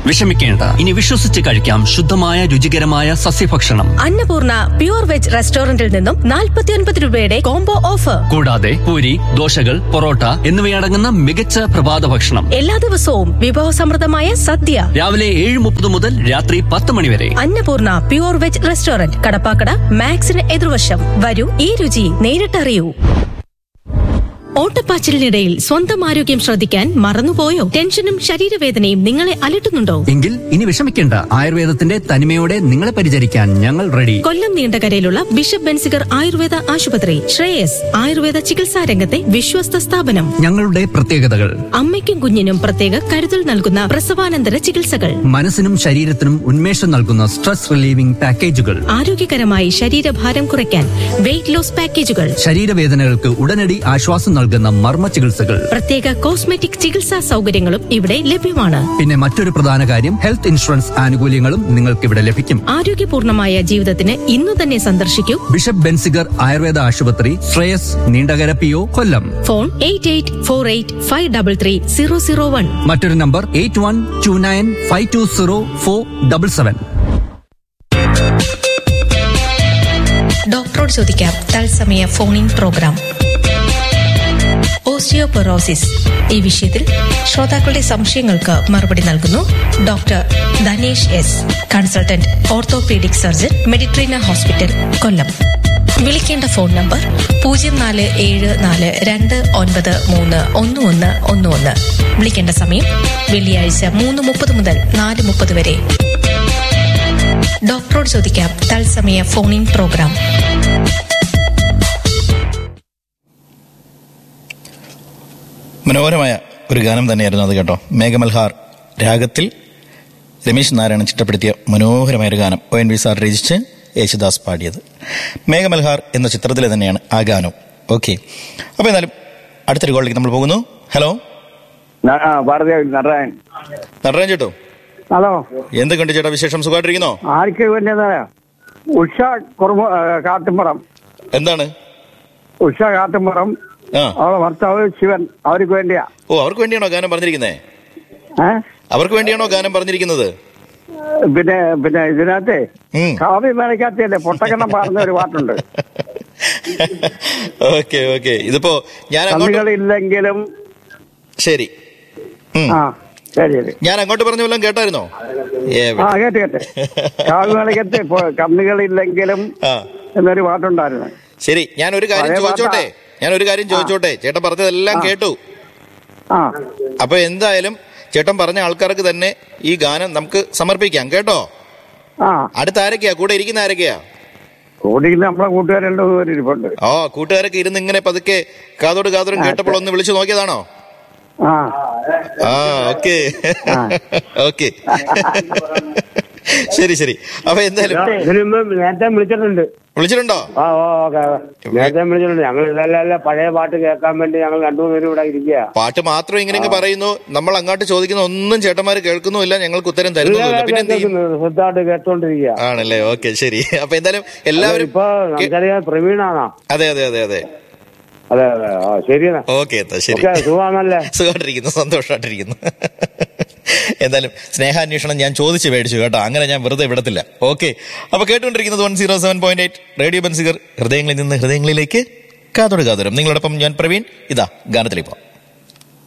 വിഷമിക്കേണ്ട ഇനി വിശ്വസിച്ച് കഴിക്കാം ശുദ്ധമായ രുചികരമായ സസ്യഭക്ഷണം അന്നപൂർണ പ്യൂർ വെജ് റെസ്റ്റോറന്റിൽ നിന്നും 49 രൂപയുടെ കോംബോ ഓഫർ കൂടാതെ പൂരി ദോശകൾ പൊറോട്ട എന്നിവയടങ്ങുന്ന മികച്ച പ്രഭാത ഭക്ഷണം എല്ലാ ദിവസവും വിഭവസമൃദ്ധമായ സദ്യ രാവിലെ ഏഴ് മുപ്പത് മുതൽ രാത്രി പത്ത് മണി വരെ Annapurna pure veg restaurant Kadappakada മാക്സിന് എതിർവശം വരൂ ഈ രുചി നേരിട്ടറിയൂ ഓട്ടപ്പാച്ചിലിനിടയിൽ സ്വന്തം ആരോഗ്യം ശ്രദ്ധിക്കാൻ മറന്നുപോയോ ടെൻഷനും ശരീരവേദനയും നിങ്ങളെ അലട്ടുന്നുണ്ടോ എങ്കിൽ ഇനി വിഷമിക്കേണ്ട ആയുർവേദത്തിന്റെ തനിമയോടെ നിങ്ങളെ പരിചരിക്കാൻ ഞങ്ങൾ റെഡി കൊല്ലം നീണ്ടകരയിലുള്ള ബിഷപ്പ് ബെൻസിഗർ ആയുർവേദ ആശുപത്രി ശ്രേയസ് ആയുർവേദ ചികിത്സാ രംഗത്തെ വിശ്വസ്ത സ്ഥാപനം ഞങ്ങളുടെ പ്രത്യേകതകൾ അമ്മയ്ക്കും കുഞ്ഞിനും പ്രത്യേക കരുതൽ നൽകുന്ന പ്രസവാനന്തര ചികിത്സകൾ മനസ്സിനും ശരീരത്തിനും ഉന്മേഷം നൽകുന്ന സ്ട്രെസ് റിലീവിംഗ് പാക്കേജുകൾ ആരോഗ്യകരമായി ശരീരഭാരം കുറയ്ക്കാൻ വെയിറ്റ് ലോസ് പാക്കേജുകൾ ശരീരവേദനകൾക്ക് ഉടനടി ആശ്വാസം നൽകുന്ന മർമ്മ ചികിത്സകൾ പ്രത്യേക കോസ്മെറ്റിക് ചികിത്സാ സൗകര്യങ്ങളും ഇവിടെ ലഭ്യമാണ് പിന്നെ മറ്റൊരു പ്രധാന കാര്യം ഹെൽത്ത് ഇൻഷുറൻസ് ആനുകൂല്യങ്ങളും നിങ്ങൾക്ക് ഇവിടെ ലഭിക്കും ആരോഗ്യപൂർണമായ ജീവിതത്തിന് ഇന്നു തന്നെ സന്ദർശിക്കൂ ബിഷപ്പ് ബെൻസിഗർ ആയുർവേദ ആശുപത്രി Sreyas Neendakara P O Kollam phone eight eight four eight five double three zero zero one മറ്റൊരു number eight one two nine five two zero four double seven ഡോക്ടറോട് ചോദിക്കാം തത്സമയ ഫോണിൻ പ്രോഗ്രാം ഓസ്റ്റിയോപൊറോസിസ് ഈ വിഷയത്തിൽ ശ്രോതാക്കളുടെ സംശയങ്ങൾക്ക് മറുപടി നൽകുന്നു doctor Dhanesh S consultant orthopaedic surgeon Meditrina hospital Kollam വിളിക്കേണ്ട ഫോൺ നമ്പർ പൂജ്യം നാല് ഏഴ് നാല് രണ്ട് ഒൻപത് മൂന്ന് ഒന്ന് ഒന്ന് ഒന്ന് ഒന്ന് വിളിക്കേണ്ട സമയം വെള്ളിയാഴ്ച മൂന്ന് മുപ്പത് മുതൽ നാല് മുപ്പത് വരെ ഡോക്ടറോട് ചോദിക്കാം തത്സമയ ഫോണിൻ പ്രോഗ്രാം മനോഹരമായ ഒരു ഗാനം തന്നെയായിരുന്നു അത് കേട്ടോ മേഘമൽഹാർ രാഗത്തിൽ രമേശ് നാരായണൻ ചിട്ടപ്പെടുത്തിയ മനോഹരമായ ഒരു ഗാനം ഒ എൻ വി സാർ രചിച്ച് യേശുദാസ് പാടിയത് മേഘമൽഹാർ എന്ന ചിത്രത്തിലെ തന്നെയാണ് ആ ഗാനം ഓക്കെ അപ്പോൾ എന്നാലും അടുത്തൊരു കോളിലേക്ക് നമ്മൾ പോകുന്നു ഹലോ ന- ആ ഭാരതി നടരായൻ നടരാജൻ ചേട്ടോ ഹലോ എന്തൊക്കെയുണ്ട് ചേട്ടാ വിശേഷം സുഖമായിട്ടിരിക്കുന്നോ ആർക്ക് വേണ്ടിയതാ ഉഷ കുറുമ ആ, കാട്ടുമ്പുറം എന്താണ് ഉഷ കാട്ടുമ്പുറം ആ അവളെ ഭർത്താവ് ശിവൻ അവർക്ക് വേണ്ടിയാ ഓ അവർക്ക് വേണ്ടിയാണോ ഗാനം പറഞ്ഞിരിക്കുന്നത് ഏ അവർക്ക് വേണ്ടിയാണോ ഗാനം പറഞ്ഞിരിക്കുന്നത് പിന്നെ പിന്നെ ഇതിനകത്തെ ഉം. കാവ്യ മേളക്കകത്തല്ലേ പൊട്ടക്കണ്ണം പാടുന്ന ഒരു പാട്ടുണ്ട് ഓക്കെ ഓക്കെ ഇതിപ്പോ ഞാൻ അങ്ങോട്ട് കന്നുകളില്ലെങ്കിലും ശരി ഉം. ആ ശരി ശരി ഞാൻ അങ്ങോട്ട് പറഞ്ഞ വല്ലതും കേട്ടായിരുന്നോ ഏ, ആ കേട്ട് കേട്ട് കാവ്യ മേളക്കത്തെ കന്നുകളില്ലെങ്കിലും ആ എന്നൊരു പാട്ടുണ്ടായിരുന്നു ശരി ഞാൻ ഒരു കാര്യം പഴയ ചോദിച്ചോട്ടെ പാട്ടാ. ഞാൻ ഒരു കാര്യം ചോദിച്ചോട്ടെ ചേട്ടൻ പറഞ്ഞതെല്ലാം ആ. കേട്ടു ആ അപ്പൊ എന്തായാലും ചേട്ടൻ പറഞ്ഞ ആൾക്കാർക്ക് തന്നെ ഈ ഗാനം നമുക്ക് സമർപ്പിക്കാം കേട്ടോ ആ അടുത്ത ആരൊക്കെയാ കൂടെ ഇരിക്കുന്ന ആരൊക്കെയാ കൂടി നമ്മളെ കൂട്ടുകാരുണ്ടോ ഒരു ഇരിപ്പുണ്ട് ഓ കൂട്ടുകാരൊക്കെ ഇരുന്ന് ഇങ്ങനെ പതുക്കെ കാതോട് കാതോടും കേട്ടപ്പോൾ ഒന്ന് വിളിച്ചു നോക്കിയതാണോ ആ ആ ഓക്കെ ആ. ഓക്കെ ശരി ശരി അപ്പൊ എന്തായാലും ഇതിനു മുമ്പ് നേരത്തെ വിളിച്ചിട്ടുണ്ട് വിളിച്ചിട്ടുണ്ടോ ആ ഓ ഓക്കെ നേരത്തെ വിളിച്ചിട്ടുണ്ട് ഞങ്ങൾ ഇതെല്ലാം പഴയ പാട്ട് കേൾക്കാൻ വേണ്ടി ഞങ്ങൾ രണ്ടു മൂന്ന് പേരും ഇവിടെ ഇരിക്കുക പാട്ട് മാത്രം ഇങ്ങനെ പറയുന്നു നമ്മൾ അങ്ങോട്ട് ചോദിക്കുന്ന ഒന്നും ചേട്ടന്മാര് കേൾക്കുന്നുമില്ല ഞങ്ങൾക്ക് ഉത്തരം തരുന്നുമില്ല പിന്നെ എന്ത് ചെയ്യും ശ്രദ്ധമായിട്ട് കേട്ടോണ്ടിരിക്കുക ആണല്ലേ ഓക്കെ ശരി അപ്പൊ എന്തായാലും എല്ലാവരും ഇപ്പൊ നമുക്കറിയാം പ്രവീണാണോ അതെ അതെ അതെ അതെ അതെ അതെ ആ ശരിയെന്നാ ഓക്കെ എന്നാ ശരി ഓക്കെ സുഖമാണല്ലേ സുഖമായിട്ടിരിക്കുന്നു സന്തോഷമായിട്ടിരിക്കുന്നു എന്തായാലും സ്നേഹാന്വേഷണം ഞാൻ ചോദിച്ചു മേടിച്ചു കേട്ടോ അങ്ങനെ ഞാൻ വെറുതെ വിടത്തില്ല ഓക്കെ അപ്പൊ കേട്ടുകൊണ്ടിരിക്കുന്നത് one zero seven point eight radio Benziger ഹൃദയങ്ങളിൽ നിന്ന് ഹൃദയങ്ങളിലേക്ക് കാതോട് കാതോരം നിങ്ങളോടൊപ്പം ഞാൻ പ്രവീൺ ഇതാ ഗാനത്തിലിപ്പോ